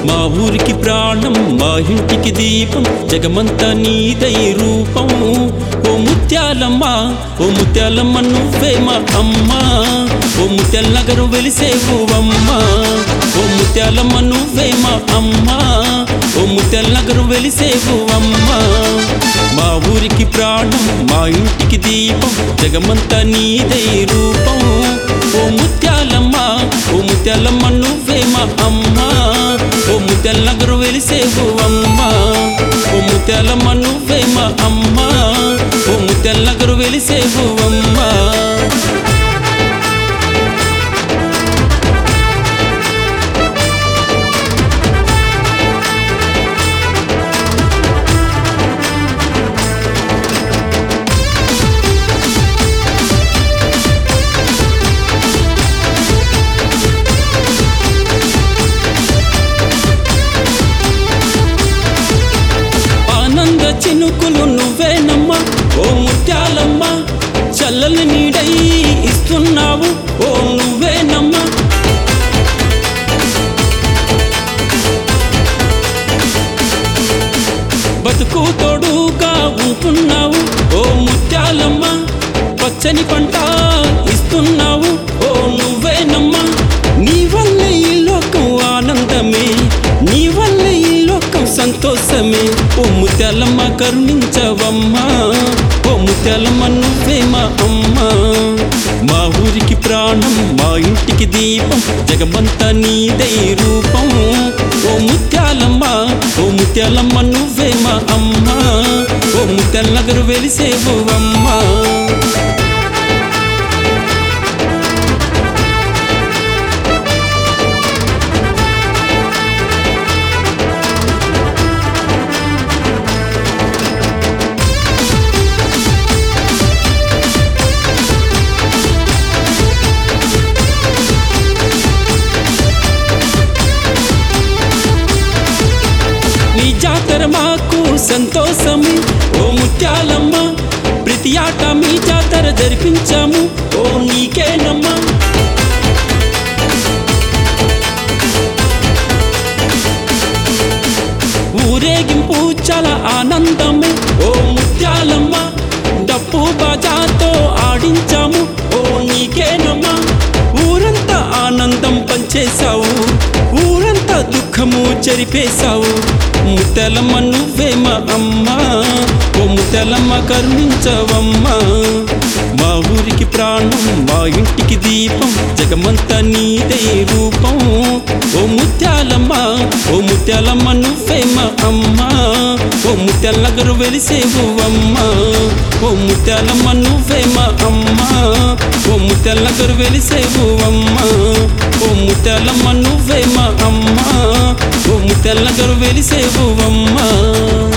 మా ఊరికి ప్రాణం మా ఇంటికి దీపం జగమంతా నీదై రూపం ఓ ముత్యాలమ్మ ఓ ముత్యాలమ్మ నువ్వే మా అమ్మ ఓ ముత్యాల నగరు వెలిసేవు అమ్మ ఓ ముత్యాలమ్మ నువ్వే మా అమ్మ ఓ ముత్యాల నగరు వెలిసేవు అమ్మ మా ఊరికి ప్రాణం మా ఇంటికి దీపం జగమంతా నీదై రూపం ఓ ముత్యాలమ్మ ఓ ముత్యాలమ్మ నువ్వే మా అమ్మ ఓ ముత్యాల నగరు వెలిసేవు అమ్మ ఓ ముత్యాలమ్మ నువ్వే మా అమ్మ ఓ ముత్యాల నగరు వెలిసేవు అమ్మ ఆనంద చినుకులు నువ్వేనమ్మా ఓ ముత్యాలమ్మ చల్లని నీడై ఇస్తున్నావు ఓ నువ్వేనమ్మా బతుకు తోడుగా ఉంటున్నావు ఓ ముత్యాలమ్మ పచ్చని పంట ఇస్తున్నావు ఓ నువ్వేనమ్మా నీ వల్ల ఈ లోకం ఆనందమే నీ వల్ల ఈ లోకం సంతోషమే ఓ ముత్యాలమ్మ కరుణించవమ్మా ఓ ముత్యాలమ్మ నువ్వే మా అమ్మ మా ఊరికి ప్రాణం మా ఇంటికి దీపం జగమంతా నీదై రూపం ఓ ముత్యాలమ్మ ఓ ముత్యాలమ్మ నువ్వే మా అమ్మ ఓ ముత్యాల నగరు వెలిసేవు అమ్మా నీ జాతర మాకు సంతోషమే ఓ ముత్యాలమ్మ ప్రతి ఆట మీ జాతర జరిపించాము ఓ నీకేనమ్మా ఊరేగింపు చాలా ఆనందమే ఓ ముత్యాలమ్మ డప్పు బాజాతో ఆడించాము ఓ నీకేనమ్మా ఊరంతా ఆనందం పంచేశావు ఊరంతా దుఃఖము చెరిపేశావు ముత్తలమ్మ నువ్వే మా అమ్మ ఓ ముత్తలమ్మ కరుణించవమ్మా మా ఊరికి ప్రాణం మా ఇంటికి దీపం జగమంతా నీదే రూపం ఓ ముత్యాలమ్మ ఓ ముత్యాలమ్మ నువ్వే మా అమ్మ ఓ ముత్యాల నగరు వెలిసేవు అమ్మ ఓ ముత్యాలమ్మ నువ్వే మా అమ్మ ఓ ముత్యాల నగరు వెలిసేవు అమ్మ ఓ ముత్యాలమ్మ నువ్వే మా అమ్మ ఓ ముత్యాల నగరు వెలిసేవు అమ్మ